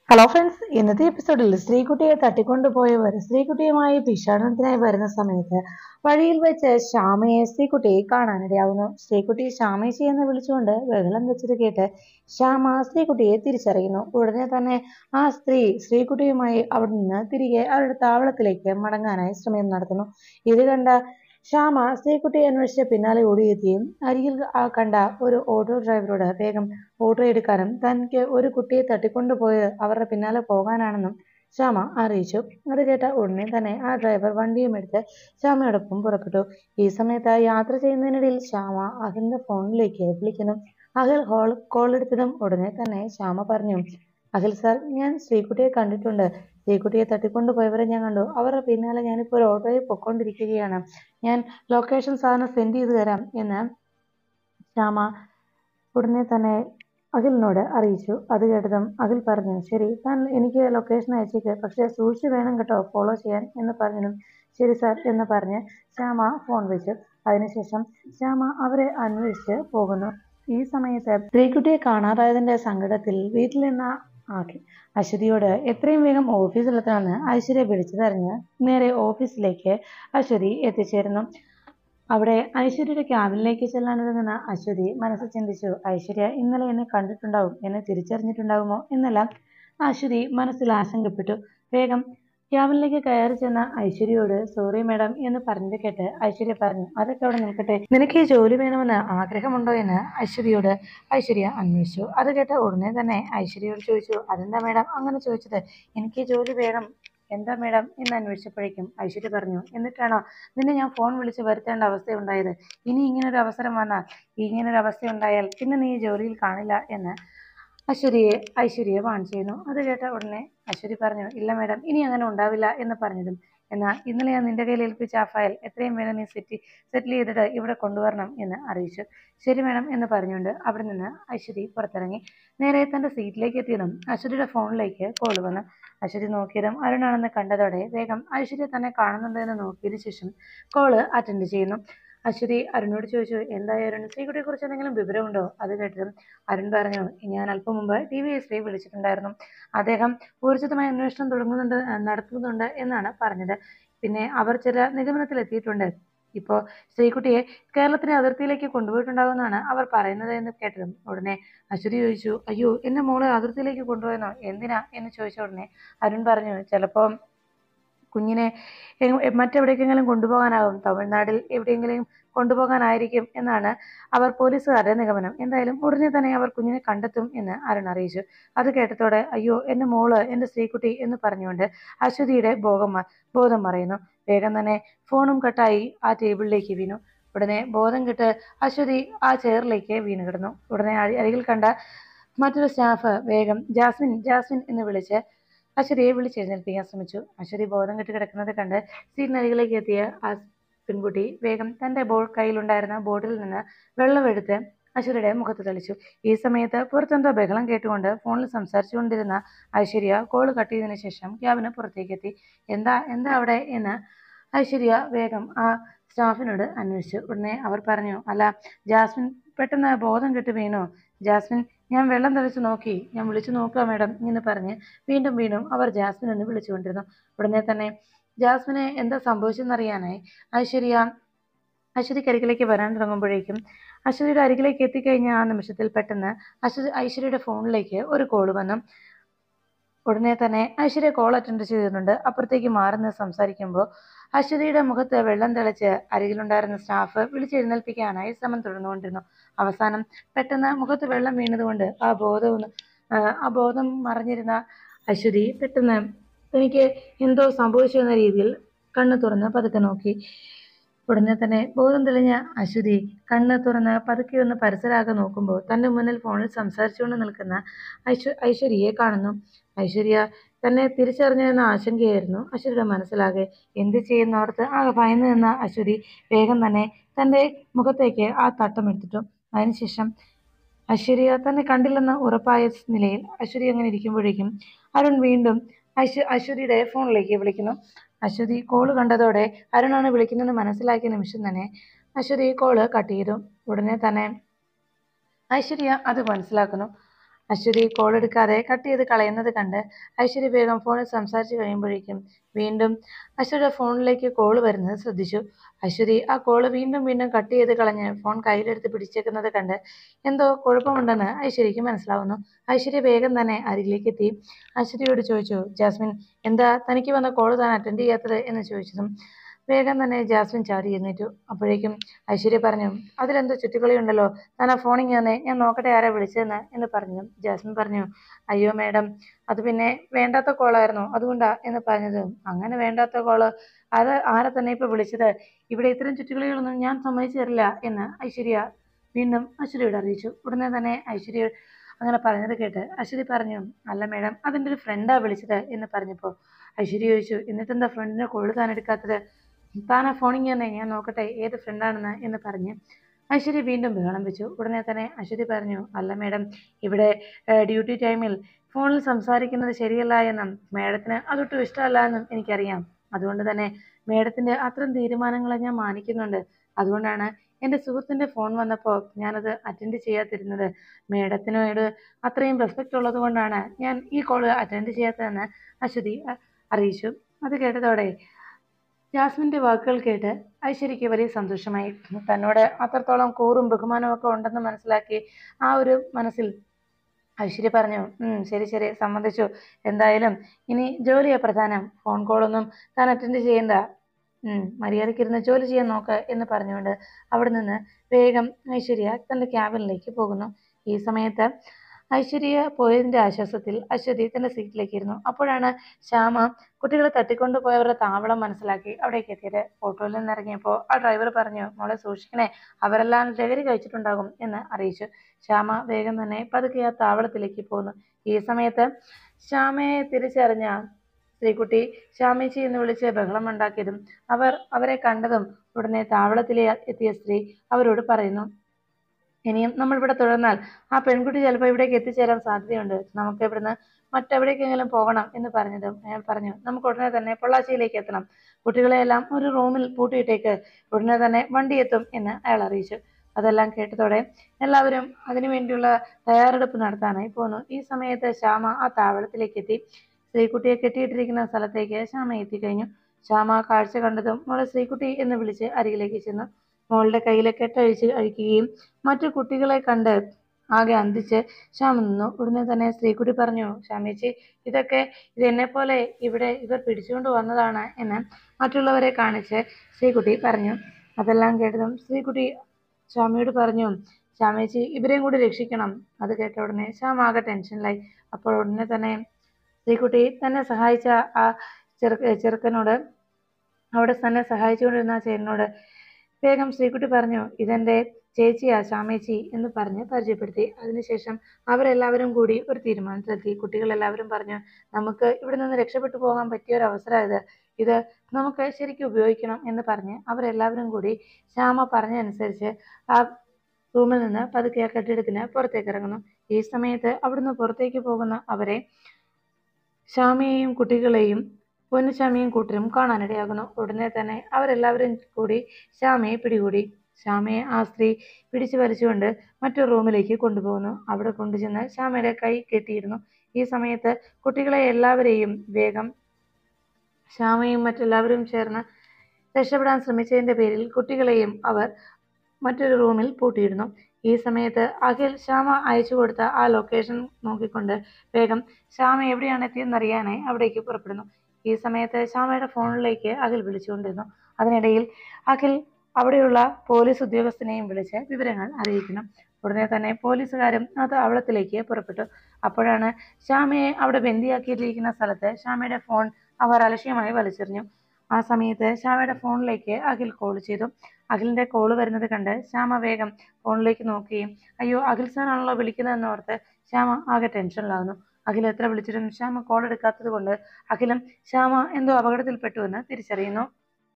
hello friends ഇന്നത്തെ എപ്പിസോഡിൽ ശ്രീകുട്ടിയെ തട്ടിക്കൊണ്ടുപോയവർ ശ്രീകുട്ടിയുമായി ഭിക്ഷാടനത്തിനായി വരുന്ന സമയത്ത് വഴിയിൽ വെച്ച് ശ്യാമയെ ശ്രീകുട്ടി കാണാനിടയാവുന്നു ശ്രീകുട്ടി ശ്യാമേശി എന്ന് വിളിച്ചുകൊണ്ട് ബഹളം വെച്ചത് കേട്ട് ശ്യാമ ശ്രീകുട്ടിയെ തിരിച്ചറിയുന്നു ഉടനെ തന്നെ ആ സ്ത്രീ ശ്രീകുട്ടിയുമായി അവിടെ നിന്ന് തിരികെ അവരുടെ താവളത്തിലേക്ക് മടങ്ങാനായി ശ്രമം നടത്തുന്നു ഇത് കണ്ട ശ്യാമ ശ്രീകുട്ടിയെ അന്വേഷിച്ച് പിന്നാലെ ഓടിയെത്തുകയും അരികിൽ ആ കണ്ട ഒരു ഓട്ടോ ഡ്രൈവറോട് വേഗം ഓട്ടോ എടുക്കാനും തനിക്ക് ഒരു കുട്ടിയെ തട്ടിക്കൊണ്ടുപോയത് അവരുടെ പിന്നാലെ പോകാനാണെന്നും ശ്യാമ അറിയിച്ചു അത് കേട്ട ഉടനെ തന്നെ ആ ഡ്രൈവർ വണ്ടിയും എടുത്ത് ശ്യാമയോടൊപ്പം പുറപ്പെട്ടു ഈ സമയത്ത് യാത്ര ചെയ്യുന്നതിനിടയിൽ ശ്യാമ അഖിലിന്റെ ഫോണിലേക്ക് വിളിക്കുന്നു അഖിൽ ഹോൾ കോൾ എടുത്തതും ഉടനെ തന്നെ ശ്യാമ പറഞ്ഞു അഖിൽ സാർ ഞാൻ ശ്രീകുട്ടിയെ കണ്ടിട്ടുണ്ട് ശ്രീകുട്ടിയെ തട്ടിക്കൊണ്ടുപോയവരെ ഞാൻ കണ്ടു അവരുടെ പിന്നാലെ ഞാനിപ്പോൾ ഒരു ഓട്ടോയിൽ പൊയ്ക്കൊണ്ടിരിക്കുകയാണ് ഞാൻ ലൊക്കേഷൻ സാറിന് സെൻഡ് ചെയ്തു തരാം എന്ന് ശ്യാമ ഉടനെ തന്നെ അഖിലിനോട് അറിയിച്ചു അത് കേട്ടതും അഖിൽ പറഞ്ഞു ശരി താൻ എനിക്ക് ലൊക്കേഷൻ അയച്ചേക്ക് പക്ഷേ സൂക്ഷിച്ച് വേണം കേട്ടോ ഫോളോ ചെയ്യാൻ എന്ന് പറഞ്ഞതും ശരി സാർ എന്ന് പറഞ്ഞ് ശ്യാമ ഫോൺ വെച്ചു അതിനുശേഷം ശ്യാമ അവരെ അന്വേഷിച്ച് പോകുന്നു ഈ സമയത്ത് ശ്രീകുട്ടിയെ കാണാതായതിന്റെ സങ്കടത്തിൽ വീട്ടിൽ നിന്ന് ആക്കി അശ്വതിയോട് എത്രയും വേഗം ഓഫീസിലെത്തണമെന്ന് ഐശ്വര്യ വിളിച്ചതറിഞ്ഞ് നേരെ ഓഫീസിലേക്ക് അശ്വതി എത്തിച്ചേരുന്നു അവിടെ ഐശ്വര്യയുടെ ക്യാബിനിലേക്ക് ചെല്ലാനൊരുങ്ങുന്ന അശ്വതി മനസ്സിൽ ചിന്തിച്ചു ഐശ്വര്യ ഇന്നലെ എന്നെ കണ്ടിട്ടുണ്ടാവും എന്നെ തിരിച്ചറിഞ്ഞിട്ടുണ്ടാവുമോ എന്നെല്ലാം അശ്വതി മനസ്സിൽ ആശങ്കപ്പെട്ടു വേഗം ക്യാബിനിലേക്ക് കയറി ചെന്ന ഐശ്വര്യയോട് സോറി മാഡം എന്ന് പറഞ്ഞത് കേട്ട് ഐശ്വര്യ പറഞ്ഞു അതൊക്കെ അവിടെ നിൽക്കട്ടെ നിനക്ക് ഈ ജോലി വേണമെന്ന് ആഗ്രഹമുണ്ടോ എന്ന് ഐശ്വര്യയോട് ഐശ്വര്യ അന്വേഷിച്ചു അത് കേട്ട് ഉടനെ തന്നെ ഐശ്വര്യയോട് ചോദിച്ചു അതെന്താ മാഡം അങ്ങനെ ചോദിച്ചത് എനിക്ക് ഈ ജോലി വേണം എന്താ മാഡം എന്ന് അന്വേഷിച്ചപ്പോഴേക്കും ഐശ്വര്യ പറഞ്ഞു എന്നിട്ടാണോ നിന്നെ ഞാൻ ഫോൺ വിളിച്ച് വരുത്തേണ്ട അവസ്ഥയുണ്ടായത് ഇനി ഇങ്ങനൊരു അവസരം വന്നാൽ ഇങ്ങനൊരു അവസ്ഥ ഉണ്ടായാൽ പിന്നെ നീ ഈ ജോലിയിൽ കാണില്ല എന്ന് അശ്വതിയെ ഐശ്വര്യയെ വാൺ ചെയ്യുന്നു അത് കേട്ട ഉടനെ അശ്വതി പറഞ്ഞു ഇല്ല മാഡം ഇനി അങ്ങനെ ഉണ്ടാവില്ല എന്ന് പറഞ്ഞതും എന്നാൽ ഇന്നലെ ഞാൻ നിന്റെ കയ്യിൽ ഏൽപ്പിച്ച ആ ഫയൽ എത്രയും വേഗം നീ സെറ്റ് സെറ്റിൽ ചെയ്തിട്ട് ഇവിടെ കൊണ്ടുവരണം എന്ന് അറിയിച്ചു ശരി മാഡം എന്ന് പറഞ്ഞുകൊണ്ട് അവിടെ നിന്ന് അശ്വതി പുറത്തിറങ്ങി നേരെ തന്റെ സീറ്റിലേക്ക് എത്തിയതും അശ്വതിയുടെ ഫോണിലേക്ക് കോൾ വന്നു അശ്വതി നോക്കിയതും അരുണാണെന്ന് കണ്ടതോടെ വേഗം ഐശ്വര്യ തന്നെ കാണുന്നുണ്ടോ എന്ന് നോക്കിയതിനു ശേഷം കോള് അറ്റൻഡ് ചെയ്യുന്നു അശ്വതി അരുണിനോട് ചോദിച്ചു എന്തായി അരുൺ ശ്രീകുട്ടിയെ കുറിച്ച് എന്തെങ്കിലും വിവരമുണ്ടോ അത് കേട്ടതും അരുൺ പറഞ്ഞു ഞാൻ അല്പം മുമ്പ് ടി വി എസ് പി വിളിച്ചിട്ടുണ്ടായിരുന്നു അദ്ദേഹം ഊർജിതമായ അന്വേഷണം തുടങ്ങുന്നുണ്ട് നടത്തുന്നുണ്ട് എന്നാണ് പറഞ്ഞത് പിന്നെ അവർ ചില നിഗമനത്തിലെത്തിയിട്ടുണ്ട് ഇപ്പോൾ ശ്രീകുട്ടിയെ കേരളത്തിന്റെ അതിർത്തിയിലേക്ക് കൊണ്ടുപോയിട്ടുണ്ടാകുമെന്നാണ് അവർ പറയുന്നത് എന്ന് കേട്ടതും ഉടനെ അശ്വതി ചോദിച്ചു അയ്യോ എന്റെ മോളെ അതിർത്തിയിലേക്ക് കൊണ്ടുപോയെന്നോ എന്തിനാ എന്ന് ചോദിച്ച ഉടനെ അരുൺ പറഞ്ഞു ചിലപ്പോൾ കുഞ്ഞിനെ എങ് മറ്റെവിടേക്കെങ്കിലും കൊണ്ടുപോകാനാകും തമിഴ്നാട്ടിൽ എവിടെയെങ്കിലും കൊണ്ടുപോകാനായിരിക്കും എന്നാണ് അവർ പോലീസുകാരുടെ നിഗമനം എന്തായാലും ഉടനെ തന്നെ അവർ കുഞ്ഞിനെ കണ്ടെത്തും എന്ന് അരുൺ അറിയിച്ചു അത് കേട്ടതോടെ അയ്യോ എൻ്റെ മോള് എൻ്റെ സ്ത്രീകുട്ടി എന്ന് പറഞ്ഞുകൊണ്ട് അശ്വതിയുടെ ബോധം മ- ബോധം മറയുന്നു വേഗം തന്നെ ഫോണും കട്ടായി ആ ടേബിളിലേക്ക് വീണു ഉടനെ ബോധം കെട്ട് അശ്വതി ആ ചെയറിലേക്ക് വീണ് കിടന്നു ഉടനെ അരി- അരികിൽ കണ്ട മറ്റൊരു സ്റ്റാഫ് വേഗം ജാസ്മിൻ ജാസ്മിൻ എന്ന് വിളിച്ച് അശ്വതിയെ വിളിച്ചെഴുന്നേൽപ്പിക്കാൻ ശ്രമിച്ചു അശ്വതി ബോധം കെട്ട് കിടക്കുന്നത് കണ്ട് സീറ്റിനരികിലേക്ക് എത്തിയ ആ പെൺകുട്ടി വേഗം തന്റെ ബോൾ കയ്യിലുണ്ടായിരുന്ന ബോട്ടിൽ നിന്ന് വെള്ളമെടുത്ത് അശ്വതിയുടെ മുഖത്ത് തെളിച്ചു ഈ സമയത്ത് പുറത്തെന്തോ ബഹളം കേട്ടുകൊണ്ട് ഫോണിൽ സംസാരിച്ചുകൊണ്ടിരുന്ന ഐശ്വര്യ കോൾ കട്ട് ചെയ്തതിനു ശേഷം ക്യാബിന് പുറത്തേക്ക് എത്തി എന്താ എന്താ അവിടെ എന്ന് ഐശ്വര്യ വേഗം ആ സ്റ്റാഫിനോട് അന്വേഷിച്ചു ഉടനെ അവർ പറഞ്ഞു അല്ല ജാസ്മിൻ പെട്ടെന്ന് ബോധം കെട്ട് വീണു ജാസ്മിൻ ഞാൻ വെള്ളം തെളിച്ച് നോക്കി ഞാൻ വിളിച്ചു നോക്കുക മാഡം എന്ന് പറഞ്ഞ് വീണ്ടും വീണ്ടും അവർ ജാസ്മിൻ എന്ന് വിളിച്ചുകൊണ്ടിരുന്നു ഉടനെ തന്നെ ജാസ്മിന് എന്താ സംഭവിച്ചെന്നറിയാനായി ഐശ്വര്യ അശ്വതിക്ക് അരികിലേക്ക് വരാൻ തുടങ്ങുമ്പോഴേക്കും അശ്വതിയുടെ അരികിലേക്ക് എത്തിക്കഴിഞ്ഞ ആ നിമിഷത്തിൽ പെട്ടെന്ന് അശ്വതി ഐശ്വര്യയുടെ ഫോണിലേക്ക് ഒരു കോൾ വന്നു ഉടനെ തന്നെ ഐശ്വര്യ കോൾ അറ്റൻഡ് ചെയ്തിട്ടുണ്ട് അപ്പുറത്തേക്ക് മാറുന്ന സംസാരിക്കുമ്പോൾ അശ്വതിയുടെ മുഖത്ത് വെള്ളം തെളിച്ച് അരികിലുണ്ടായിരുന്ന സ്റ്റാഫ് വിളിച്ചെഴുന്നേൽപ്പിക്കാനായി ശ്രമം തുടർന്നുകൊണ്ടിരുന്നു അവസാനം പെട്ടെന്ന് മുഖത്ത് വെള്ളം വീണതുകൊണ്ട് ആ ബോധം ഒന്ന് ആ, ആ ബോധം മറിഞ്ഞിരുന്ന അശ്വതി പെട്ടെന്ന് തനിക്ക് എന്തോ സംഭവിച്ചു എന്ന രീതിയിൽ കണ്ണ് തുറന്ന് പതുക്കെ നോക്കി ഉടനെ തന്നെ ബോധം തെളിഞ്ഞ അശ്വതി കണ്ണ് തുറന്ന് പതുക്കെ ഒന്ന് പരിസരാകെ നോക്കുമ്പോൾ തന്റെ മുന്നിൽ ഫോണിൽ സംസാരിച്ചുകൊണ്ട് നിൽക്കുന്ന ഐശ്വ ഐശ്വര്യയെ കാണുന്നു ഐശ്വര്യ തന്നെ തിരിച്ചറിഞ്ഞതെന്ന ആശങ്കയായിരുന്നു അശ്വതിയുടെ മനസ്സിലാകെ എന്ത് ചെയ്യുന്നോർത്ത് ആകെ ഭയന്നു നിന്ന അശ്വതി വേഗം തന്നെ തന്റെ മുഖത്തേക്ക് ആ തട്ടം എടുത്തിട്ടു അതിനുശേഷം ഐശ്വര്യ തന്നെ കണ്ടില്ലെന്ന് ഉറപ്പായ നിലയിൽ അശ്വതി അങ്ങനെ ഇരിക്കുമ്പോഴേക്കും അരുൺ വീണ്ടും ഐശ്വ ഐശ്വര്യയുടെ ഫോണിലേക്ക് വിളിക്കുന്നു അശ്വതി കോള് കണ്ടതോടെ അരുണാണ് വിളിക്കുന്നതെന്ന് മനസ്സിലാക്കിയ നിമിഷം തന്നെ അശ്വതി കോള് കട്ട് ചെയ്തു ഉടനെ തന്നെ ഐശ്വര്യ അത് മനസ്സിലാക്കുന്നു അശ്വതി കോൾ എടുക്കാതെ കട്ട് ചെയ്ത് കളയുന്നത് കണ്ട് ഐശ്വര്യ വേഗം ഫോണിൽ സംസാരിച്ചു കഴിയുമ്പോഴേക്കും വീണ്ടും അശ്വതിയുടെ ഫോണിലേക്ക് കോൾ വരുന്നത് ശ്രദ്ധിച്ചു അശ്വതി ആ കോള് വീണ്ടും വീണ്ടും കട്ട് ചെയ്ത് കളഞ്ഞ് ഫോൺ കയ്യിലെടുത്ത് പിടിച്ചേക്കുന്നത് കണ്ട് എന്തോ കുഴപ്പമുണ്ടെന്ന് ഐശ്വര്യയ്ക്ക് മനസ്സിലാവുന്നു ഐശ്വര്യ വേഗം തന്നെ അരികിലേക്ക് എത്തി ഐശ്വര്യയോട് ചോദിച്ചു ജാസ്മിൻ എന്താ തനിക്ക് വന്ന കോള് താൻ അറ്റൻഡ് ചെയ്യാത്തത് എന്ന് ചോദിച്ചതും വേഗം തന്നെ ജാസ്മിൻ ചാടി എഴുന്നേറ്റു അപ്പോഴേക്കും ഐശ്വര്യ പറഞ്ഞു അതിലെന്തോ ചുറ്റിക്കളിയുണ്ടല്ലോ താൻ ആ ഫോണിങ് തന്നെ ഞാൻ നോക്കട്ടെ ആരാ വിളിച്ചതെന്ന് എന്ന് പറഞ്ഞു ജാസ്മിൻ പറഞ്ഞു അയ്യോ മേഡം അത് പിന്നെ വേണ്ടാത്ത കോളായിരുന്നു അതുകൊണ്ടാ എന്ന് പറഞ്ഞത് അങ്ങനെ വേണ്ടാത്ത കോള് അത് ആരെ തന്നെ ഇപ്പൊ വിളിച്ചത് ഇവിടെ ഇത്തരം ചുറ്റിക്കളികളൊന്നും ഞാൻ സമ്മതിച്ചു തരില്ല എന്ന് ഐശ്വര്യ വീണ്ടും ഐശ്വര്യയോട് അറിയിച്ചു ഉടനെ തന്നെ ഐശ്വര്യ അങ്ങനെ പറഞ്ഞത് കേട്ട് അശ്വതി പറഞ്ഞു അല്ല മേഡം അതിൻ്റെ ഒരു ഫ്രണ്ടാ വിളിച്ചത് എന്ന് പറഞ്ഞപ്പോൾ ഐശ്വര്യ ചോദിച്ചു എന്നിട്ടെന്താ ഫ്രണ്ടിനെ കോള് താൻ എടുക്കാത്തത് താൻ ആ ഫോണിങ് തന്നെ ഞാൻ നോക്കട്ടെ ഏത് ഫ്രണ്ടാണെന്ന് എന്ന് പറഞ്ഞ് ഐശ്വര്യ വീണ്ടും ബഹളം വെച്ചു ഉടനെ തന്നെ അശ്വതി പറഞ്ഞു അല്ല മേഡം ഇവിടെ ഡ്യൂട്ടി ടൈമിൽ ഫോണിൽ സംസാരിക്കുന്നത് ശരിയല്ല എന്നും മേഡത്തിന് അതൊട്ടും ഇഷ്ടമല്ല എന്നും എനിക്കറിയാം അതുകൊണ്ട് തന്നെ മേഡത്തിന്റെ അത്തരം തീരുമാനങ്ങളെ ഞാൻ മാനിക്കുന്നുണ്ട് അതുകൊണ്ടാണ് എൻ്റെ സുഹൃത്തിൻ്റെ ഫോൺ വന്നപ്പോൾ ഞാനത് അറ്റൻഡ് ചെയ്യാതിരുന്നത് മേഡത്തിനോട് അത്രയും റെസ്പെക്റ്റ് ഉള്ളത് കൊണ്ടാണ് ഞാൻ ഈ കോൾ അറ്റൻഡ് ചെയ്യാത്തതെന്ന് അശ്വതി അ- അറിയിച്ചു അത് കേട്ടതോടെ ജാസ്മിൻ്റെ വാക്കുകൾ കേട്ട് ഐശ്വര്യയ്ക്ക് വലിയ സന്തോഷമായി തന്നോട് അത്രത്തോളം കൂറും ബഹുമാനവും ഒക്കെ ഉണ്ടെന്ന് മനസ്സിലാക്കി ആ ഒരു മനസ്സിൽ ഐശ്വര്യ പറഞ്ഞു "ഉം, ശരി ശരി സമ്മതിച്ചു എന്തായാലും ഇനി ജോലിയാ പ്രധാനം ഫോൺ കോളൊന്നും താൻ അറ്റൻഡ് ചെയ്യണ്ട ഉം, മര്യാദയ്ക്കിരുന്ന് ജോലി ചെയ്യാൻ നോക്ക് എന്ന് പറഞ്ഞുകൊണ്ട് അവിടെ നിന്ന് വേഗം ഐശ്വര്യ തൻ്റെ ക്യാബിനിലേക്ക് പോകുന്നു ഈ സമയത്ത് ഐശ്വര്യ പോയതിൻ്റെ ആശ്വാസത്തിൽ അശ്വതി തൻ്റെ സീറ്റിലേക്ക് ഇരുന്നു അപ്പോഴാണ് ശ്യാമ കുട്ടികളെ തട്ടിക്കൊണ്ടുപോയവരുടെ താവളം മനസ്സിലാക്കി അവിടേക്ക് എത്തിയത് ഓട്ടോയിൽ നിന്ന് ഇറങ്ങിയപ്പോൾ ആ ഡ്രൈവർ പറഞ്ഞു മോളെ സൂക്ഷിക്കണേ അവരെല്ലാം ലഹരി കഴിച്ചിട്ടുണ്ടാകും എന്ന് അറിയിച്ചു ശ്യാമ വേഗം തന്നെ പതുക്കെ ആ താവളത്തിലേക്ക് പോകുന്നു ഈ സമയത്ത് ശ്യാമയെ തിരിച്ചറിഞ്ഞ ശ്രീകുട്ടി ശ്യാമേച്ചി എന്ന് വിളിച്ച് ബഹളം ഉണ്ടാക്കിയതും അവർ അവരെ കണ്ടതും ഉടനെ താവളത്തിലെ എത്തിയ സ്ത്രീ അവരോട് പറയുന്നു ഇനിയും നമ്മൾ ഇവിടെ തുടർന്നാൽ ആ പെൺകുട്ടി ചിലപ്പോൾ ഇവിടേക്ക് എത്തിച്ചേരാൻ സാധ്യതയുണ്ട് നമുക്ക് ഇവിടുന്ന് മറ്റെവിടേക്കെങ്കിലും പോകണം എന്ന് പറഞ്ഞതും അയാൾ പറഞ്ഞു നമുക്ക് ഉടനെ തന്നെ പൊള്ളാച്ചിയിലേക്ക് എത്തണം കുട്ടികളെയെല്ലാം ഒരു റൂമിൽ പൂട്ടിയിട്ടേക്ക് ഉടനെ തന്നെ വണ്ടി എത്തും എന്ന് അയാൾ അറിയിച്ചു അതെല്ലാം കേട്ടതോടെ എല്ലാവരും അതിനുവേണ്ടിയുള്ള തയ്യാറെടുപ്പ് നടത്താനായി പോന്നു ഈ സമയത്ത് ശ്യാമ ആ താവളത്തിലേക്ക് എത്തി ശ്രീകുട്ടിയെ കെട്ടിയിട്ടിരിക്കുന്ന സ്ഥലത്തേക്ക് ശ്യാമ എത്തിക്കഴിഞ്ഞു ശ്യാമ ആ കാഴ്ച കണ്ടതും മോളെ ശ്രീകുട്ടി എന്ന് വിളിച്ച് അരികിലേക്ക് ചെന്നു മോളുടെ കയ്യിലെ കെട്ടഴിച്ച് അഴിക്കുകയും മറ്റു കുട്ടികളെ കണ്ട് ആകെ അന്തിച്ച് ശ്യാമ നിന്നു ഉടനെ തന്നെ ശ്രീകുട്ടി പറഞ്ഞു ശ്യാമേച്ചി ഇതൊക്കെ ഇത് എന്നെ പോലെ ഇവിടെ ഇവർ പിടിച്ചുകൊണ്ട് വന്നതാണ് എന്ന് മറ്റുള്ളവരെ കാണിച്ച് ശ്രീകുട്ടി പറഞ്ഞു അതെല്ലാം കേട്ടതും ശ്രീകുട്ടി ശ്യാമയോട് പറഞ്ഞു ശ്യാമേച്ചി ഇവരെയും കൂടി രക്ഷിക്കണം അത് കേട്ട ഉടനെ ശ്യാമ ആകെ ടെൻഷനിലായി അപ്പോൾ ഉടനെ തന്നെ ശ്രീകുട്ടി തന്നെ സഹായിച്ച ആ ചെറുക്ക ചെറുക്കനോട് അവിടെ തന്നെ സഹായിച്ചുകൊണ്ടിരുന്ന ആ ചേട്ടനോട് വേഗം ശ്രീകുട്ടി പറഞ്ഞു ഇതെൻ്റെ ചേച്ചിയാ ശ്യാമേച്ചി എന്ന് പറഞ്ഞ് പരിചയപ്പെടുത്തി അതിനുശേഷം അവരെല്ലാവരും കൂടി ഒരു തീരുമാനത്തിലെത്തി കുട്ടികളെല്ലാവരും പറഞ്ഞു നമുക്ക് ഇവിടെ നിന്ന് രക്ഷപ്പെട്ടു പോകാൻ പറ്റിയ ഒരു അവസരം ഇത് ഇത് നമുക്ക് ശരിക്കും ഉപയോഗിക്കണം എന്ന് പറഞ്ഞ് അവരെല്ലാവരും കൂടി ശ്യാമ പറഞ്ഞതനുസരിച്ച് ആ റൂമിൽ നിന്ന് പതുക്കെ ആ കെട്ടിടത്തിന് പുറത്തേക്ക് ഇറങ്ങുന്നു ഈ സമയത്ത് അവിടുന്ന് പുറത്തേക്ക് പോകുന്ന അവരെ ശ്യാമയെയും കുട്ടികളെയും പൊന്നുശ്യാമയും കൂട്ടരും കാണാനിടയാകുന്നു ഉടനെ തന്നെ അവരെല്ലാവരും കൂടി ശ്യാമയെ പിടികൂടി ശ്യാമയെ ആ സ്ത്രീ പിടിച്ചു വലിച്ചുകൊണ്ട് മറ്റൊരു റൂമിലേക്ക് കൊണ്ടുപോകുന്നു അവിടെ കൊണ്ടുചെന്ന് ശ്യാമയുടെ കൈ കെട്ടിയിരുന്നു ഈ സമയത്ത് കുട്ടികളെ എല്ലാവരെയും വേഗം ശ്യാമയും മറ്റെല്ലാവരും ചേർന്ന് രക്ഷപ്പെടാൻ ശ്രമിച്ചതിന്റെ പേരിൽ കുട്ടികളെയും അവർ മറ്റൊരു റൂമിൽ പൂട്ടിയിടുന്നു ഈ സമയത്ത് അഖിൽ ശ്യാമ അയച്ചു കൊടുത്ത ആ ലൊക്കേഷൻ നോക്കിക്കൊണ്ട് വേഗം ശ്യാമ എവിടെയാണ് എത്തിയെന്നറിയാനായി അവിടേക്ക് പുറപ്പെടുന്നു ഈ സമയത്ത് ശ്യാമയുടെ ഫോണിലേക്ക് അഖിൽ വിളിച്ചുകൊണ്ടിരുന്നു അതിനിടയിൽ അഖിൽ അവിടെയുള്ള പോലീസ് ഉദ്യോഗസ്ഥനെയും വിളിച്ച് വിവരങ്ങൾ അറിയിക്കണം ഉടനെ തന്നെ പോലീസുകാരും അത് അവളത്തിലേക്ക് പുറപ്പെട്ടു അപ്പോഴാണ് ശ്യാമയെ അവിടെ ബന്ദിയാക്കിയിരിക്കുന്ന സ്ഥലത്ത് ശ്യാമയുടെ ഫോൺ അവർ അലക്ഷ്യമായി വലിച്ചെറിഞ്ഞു ആ സമയത്ത് ശ്യാമയുടെ ഫോണിലേക്ക് അഖിൽ കോൾ ചെയ്തു അഖിലിന്റെ കോൾ വരുന്നത് കണ്ട് ശ്യാമ വേഗം ഫോണിലേക്ക് നോക്കുകയും അയ്യോ അഖിൽ സാറാണല്ലോ വിളിക്കുന്നതെന്ന് ഓർത്ത് ശ്യാമ ആകെ ടെൻഷനിലാകുന്നു അഖിൽ എത്ര വിളിച്ചിട്ടും ശ്യാമ കോൾ എടുക്കാത്തത് കൊണ്ട് അഖിലും ശ്യാമ എന്തോ അപകടത്തിൽപ്പെട്ടുവെന്ന് തിരിച്ചറിയുന്നു